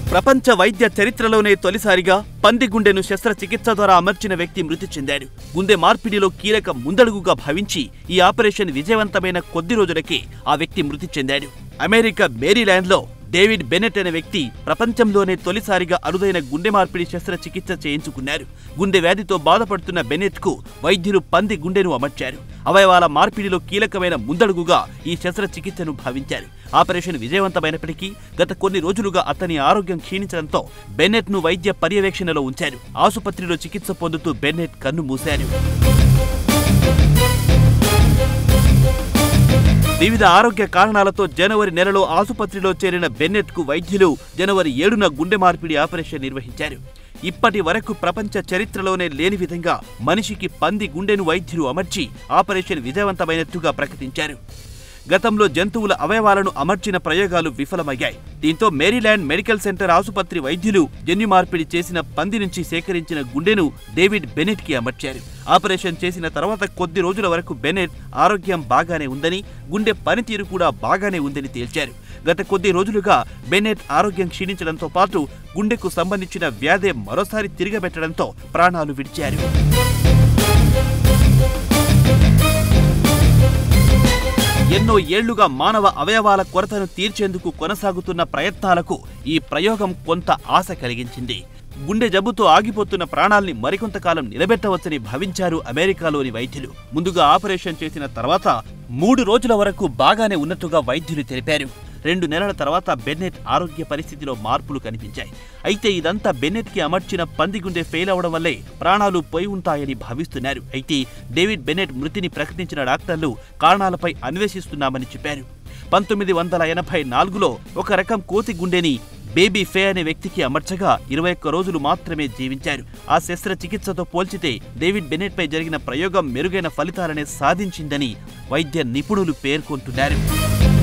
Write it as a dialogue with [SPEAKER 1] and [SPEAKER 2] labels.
[SPEAKER 1] ప్రపంచ వైద్య చరిత్రలోనే తొలిసారిగా పంది గుండెను శస్త్రచికిత్స ద్వారా అమర్చిన వ్యక్తి మృతి చెందాడు గుండె మార్పిడిలో కీలక ముందడుగుగా భావించి ఈ ఆపరేషన్ విజయవంతమైన కొద్ది రోజులకే ఆ వ్యక్తి మృతి చెందాడు అమెరికా మేరీల్యాండ్లో డేవిడ్ బెనెట్ అనే వ్యక్తి ప్రపంచంలోనే తొలిసారిగా అరుదైన గుండె మార్పిడి శస్త్రచికిత్స చేయించుకున్నారు గుండె వ్యాధితో బాధపడుతున్న బెనెట్ కు వైద్యులు పంది గుండెను అమర్చారు అవయవాల మార్పిడిలో కీలకమైన ముందడుగుగా ఈ శస్త్రచికిత్సను భావించారు ఆపరేషన్ విజయవంతమైనప్పటికీ గత కొన్ని రోజులుగా అతని ఆరోగ్యం క్షీణించడంతో బెన్నెట్ ను వైద్య పర్యవేక్షణలో ఉంచారు ఆసుపత్రిలో చికిత్స పొందుతూ బెన్నెట్ కన్ను మూశారు వివిధ ఆరోగ్య కారణాలతో జనవరి నెలలో ఆసుపత్రిలో చేరిన బెన్నెట్ కు వైద్యులు జనవరి ఏడున గుండె మార్పిడి ఆపరేషన్ నిర్వహించారు ఇప్పటి వరకు ప్రపంచ చరిత్రలోనే లేని విధంగా మనిషికి పంది గుండెను వైద్యులు అమర్చి ఆపరేషన్ విజయవంతమైనట్టుగా ప్రకటించారు గతంలో జంతువుల అవయవాలను అమర్చిన ప్రయోగాలు విఫలమయ్యాయి దీంతో మేరీల్యాండ్ మెడికల్ సెంటర్ ఆసుపత్రి వైద్యులు జన్యు మార్పిడి చేసిన పంది నుంచి సేకరించిన గుండెను డేవిడ్ బెనెట్ కి అమర్చారు ఆపరేషన్ చేసిన తర్వాత కొద్ది రోజుల వరకు బెనెట్ ఆరోగ్యం బాగానే ఉందని గుండె పనితీరు కూడా బాగానే ఉందని తేల్చారు గత కొద్ది రోజులుగా బెనెట్ ఆరోగ్యం క్షీణించడంతో పాటు గుండెకు సంబంధించిన వ్యాధి మరోసారి తిరగబెట్టడంతో ప్రాణాలు విడిచారు ఎన్నో ఏళ్లుగా మానవ అవయవాల కొరతను తీర్చేందుకు కొనసాగుతున్న ప్రయత్నాలకు ఈ ప్రయోగం కొంత ఆశ కలిగించింది గుండె జబ్బుతో ఆగిపోతున్న ప్రాణాల్ని మరికొంతకాలం నిలబెట్టవచ్చని భావించారు అమెరికాలోని వైద్యులు ముందుగా ఆపరేషన్ చేసిన తర్వాత మూడు రోజుల వరకు బాగానే ఉన్నట్టుగా వైద్యులు తెలిపారు రెండు నెలల తర్వాత బెన్నెట్ ఆరోగ్య పరిస్థితిలో మార్పులు కనిపించాయి అయితే ఇదంతా బెన్నెట్ కి అమర్చిన పంది గుండె ఫెయిల్ అవడం వల్లే ప్రాణాలు పోయి ఉంటాయని భావిస్తున్నారు అయితే డేవిడ్ బెన్నెట్ మృతిని ప్రకటించిన డాక్టర్లు కారణాలపై అన్వేషిస్తున్నామని చెప్పారు పంతొమ్మిది వందల ఎనభై నాలుగులో ఒక రకం కోతి గుండెని బేబీ ఫే అనే వ్యక్తికి అమర్చగా ఇరవై ఒక్క రోజులు మాత్రమే జీవించారు ఆ శస్త్రచికిత్సతో పోల్చితే డేవిడ్ బెనెట్ పై జరిగిన ప్రయోగం మెరుగైన ఫలితాలనే సాధించిందని వైద్య నిపుణులు పేర్కొంటున్నారు